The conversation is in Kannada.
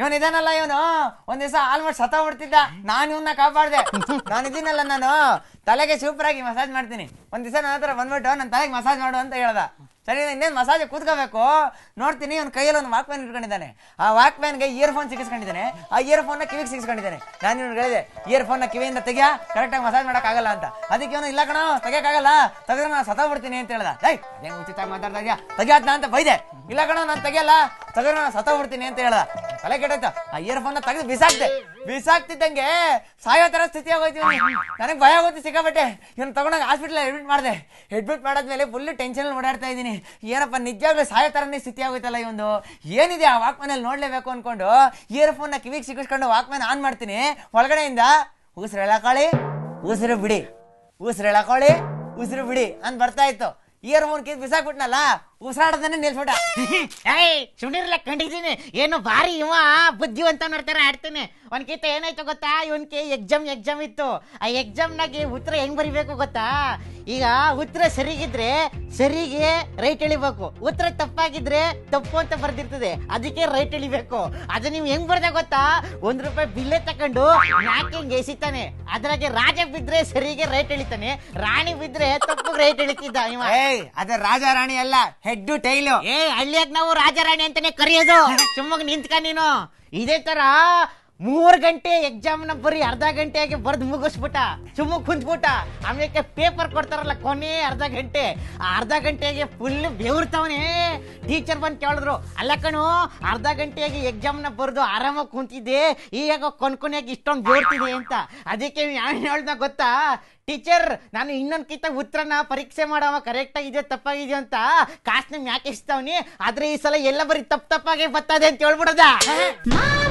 ಇವನ್ ಇದಾನಲ್ಲ ಇವನು ಒಂದ್ ದಿವಸ ಆಲ್ಮೋಸ್ಟ್ ಸತ್ತ ಬಿಡ್ತಿದ್ದ ನಾನು ಇವನ್ನ ಕಾಪಾಡ್ದೆ ನಾನು ಇದೀನಲ್ಲ ನಾನು ತಲೆಗೆ ಸೂಪರ್ ಆಗಿ ಮಸಾಜ್ ಮಾಡ್ತೀನಿ ಒಂದ್ ದಿವಸ ನನ್ನ ಹತ್ರ ಬಂದ್ಬಿಟ್ಟು ನನ್ನ ತಲೆಗೆ ಮಸಾಜ್ ಮಾಡು ಅಂತ ಹೇಳ್ದ ಸರಿ ಇನ್ನೇನು ಮಸಾಜ್ ಕೂತ್ಕೋಬೇಕು ನೋಡ್ತೀನಿ ಅವ್ನ ಕೈಯಲ್ಲಿ ಒಂದು ವಾಕ್ ಮ್ಯಾನ್ ಇಟ್ಕೊಂಡಿದ್ದಾನೆ ಆ ವಾಕ್ ಮ್ಯಾನ್ಗೆ ಇಯರ್ ಫೋನ್ ಸಿಗಿಸ್ಕೊಂಡಿದ್ದಾನೆ ಆ ಇಯರ್ ಫೋನ್ನ ಕಿವಿಗೆ ಸಿಗಿಸ್ಕೊಂಡಿದ್ದಾನೆ ನಾನು ಇವ್ನು ಹೇಳಿದೆ ಇಯರ್ ಫೋನ್ನ ಕಿವಿಯಿಂದ ತೆಗಿಯ ಕರೆಕ್ಟಾಗಿ ಮಸಾಜ್ ಮಾಡೋಕ್ಕಾಗಲ್ಲ ಅಂತ ಅದಕ್ಕೆ ಅವನು ಇಲ್ಲ ಕಣೋ ತೆಗಿಯೋಕ್ಕಾಗಲ್ಲ ತೆಗೆದ್ರೆ ನಾನು ಸತ್ತ ಬಿಡ್ತೀನಿ ಅಂತ ಹೇಳ್ದ ಏಯ್ ಅದೇನು ಉಚಿತ ಮಾತಾಡ್ತಾ ಇದೆಯಾ ತೆಗಿಯಾತ್ನ ಅಂತ ಬೈದೆ ಇಲ್ಲ ಕಣೋ ನಾನು ತೆಗಿಯಲ್ಲ ತೆಗೆದ್ರೆ ನಾನು ಸತ್ತ ಬಿಡ್ತೀನಿ ಅಂತ ಹೇಳ್ದ ತಲೆ ಕೆಟ್ಟೋಯ್ತು ಆ ಇಯರ್ ಫೋನ್ನ ತೆಗೆದು ಬಿಸಾಕ್ದೆ ಬಿಸಾಕ್ತಿದ್ದಂಗೆ ಸಾಯೋ ತರ ಸ್ಥಿತಿ ಆಗೋಯ್ತು ನನಗೆ ಭಯ ಆಗೋಯ್ತು ಸಿಕ್ಕಾಬಟ್ಟೆ ಇವನು ತಗೊಂಡಾಗ ಹಾಸ್ಪಿಟಲ್ ಅಡ್ಮಿಟ್ ಮಾಡಿದೆ ಅಡ್ಮಿಟ್ ಮಾಡಾದ್ಮೇಲೆ ಫುಲ್ ಟೆನ್ಷನ್ ಓಡಾಡ್ತಾ ಇದ್ದೀನಿ ಏನಪ್ಪ ನಿಜವಾಗ್ಲೂ ಸಾಯೋ ಥರನೇ ಸ್ಥಿತಿ ಆಗೋಯ್ತಲ್ಲ ಇವೊಂದು ಏನಿದೆ ಆ ವಾಕ್ಮನಲ್ಲಿ ನೋಡ್ಲೇಬೇಕು ಅನ್ಕೊಂಡು ಇಯರ್ ಫೋನ್ನ ಕಿವಿಗೆ ಸಿಕ್ಕಿಸ್ಕೊಂಡು ವಾಕ್ಮ್ಯಾನ್ ಆನ್ ಮಾಡ್ತೀನಿ ಒಳಗಡೆಯಿಂದ ಉಸಿರು ಎಳಕಾಳಿ ಉಸಿರು ಬಿಡಿ ಉಸಿರು ಎಳಕಾಳಿ ಉಸಿರು ಬಿಡಿ ಅಂತ ಬರ್ತಾ ಇತ್ತು ಇಯರ್ ಫೋನ್ ಕಿವಿ ಬಿಸಾಕ್ಬಿಟ್ನಲ್ಲ ಉಸಿರಾಡೋದನ್ನೇ ನಿಲ್ಸ್ಬಿಟ್ಟ ಏಯ್ ಸುಣಿರ್ಲ ಕಂಡಿದ್ದೀನಿ ಏನು ಭಾರಿ ಇವ ಬುದ್ಧಿವಂತ ನೋಡ್ತಾರೆ ಆಡ್ತಾನೆ ಅವನ್ಕಿಂತ ಏನಾಯ್ತು ಗೊತ್ತಾ ಇವನ್ಗೆ ಎಕ್ಸಾಮ್ ಎಕ್ಸಾಮ್ ಇತ್ತು ಆ ಎಕ್ಸಾಮ್ನಾಗೆ ಉತ್ತರ ಹೆಂಗ್ ಬರಿಬೇಕು ಗೊತ್ತಾ ಈಗ ಉತ್ತರ ಸರಿಗಿದ್ರೆ ಸರಿಗೆ ರೈಟ್ ಎಳಿಬೇಕು ಉತ್ತರ ತಪ್ಪಾಗಿದ್ರೆ ತಪ್ಪು ಅಂತ ಬರ್ದಿರ್ತದೆ ಅದಕ್ಕೆ ರೈಟ್ ಎಳಿಬೇಕು ಅದು ನೀವು ಹೆಂಗ್ ಬರ್ದೆ ಗೊತ್ತಾ ಒಂದ್ ರೂಪಾಯಿ ಬಿಲ್ಲೆ ತಕೊಂಡು ಯಾಕೆ ಹಿಂಗೆ ಎಸಿತಾನೆ ಅದ್ರಾಗೆ ರಾಜ ಬಿದ್ರೆ ಸರಿಗೆ ರೈಟ್ ಎಳಿತಾನೆ ರಾಣಿ ಬಿದ್ರೆ ತಪ್ಪು ರೈಟ್ ಎಳಿತಿದ್ದ ಇವ ಏಯ್ ಅದ ರಾಜ ರಾಣಿ ಅಲ್ಲ ಹೆಡ್ಡು ಟೈಲು ಏ ಹಳ್ಳಿಯಾಗ ನಾವು ರಾಜಾರಾಣಿ ಅಂತಾನೆ ಕರೆಯೋದು ಸುಮ್ಮಗ್ ನಿಂತ್ಕ ನೀನು ಇದೇ ತರ ಮೂರ್ ಗಂಟೆ ಎಕ್ಸಾಮ್ ನ ಬರೀ ಅರ್ಧ ಗಂಟೆಯಾಗಿ ಬರ್ದ್ ಮುಗಿಸ್ಬಿಟ್ಟ ಸುಮ್ಮ ಕುಂತ್ಬಿಟ್ಟ ಆಮೇಲೆ ಪೇಪರ್ ಕೊಡ್ತಾರಲ್ಲ ಕೊನೆ ಅರ್ಧ ಗಂಟೆ ಆ ಅರ್ಧ ಗಂಟೆಗೆ ಫುಲ್ ಬೆವರ್ತಾವನೆ ಟೀಚರ್ ಬಂದ್ ಕೇಳಿದ್ರು ಅಲ್ಲ ಕಣು ಅರ್ಧ ಗಂಟೆಯಾಗಿ ಎಕ್ಸಾಮ್ ನ ಬರ್ದು ಆರಾಮಾಗಿ ಕುಂತಿದ್ದೆ ಈಗ ಕೊನ್ಕೊನೆಯಾಗಿ ಇಷ್ಟೊಂದು ಬೆವರ್ತಿದೆ ಅಂತ ಅದಕ್ಕೆ ಯಾವ ಹೇಳ್ದ ಗೊತ್ತಾ ಟೀಚರ್ ನಾನು ಇನ್ನೊಂದ್ ಕಿತ್ತ ಉತ್ತರನ ಪರೀಕ್ಷೆ ಮಾಡವ ಕರೆಕ್ಟ್ ಆಗಿದೆ ತಪ್ಪಾಗಿದೆ ಅಂತ ಕಾಸ್ನ ಯಾಕೆ ಇಸ್ತಾವ್ನಿ ಆದ್ರೆ ಈ ಸಲ ಎಲ್ಲ ಬರೀ ತಪ್ಪ ತಪ್ಪಾಗೆ ಬರ್ತದೆ ಅಂತ ಹೇಳ್ಬಿಡದ ಮಾಯ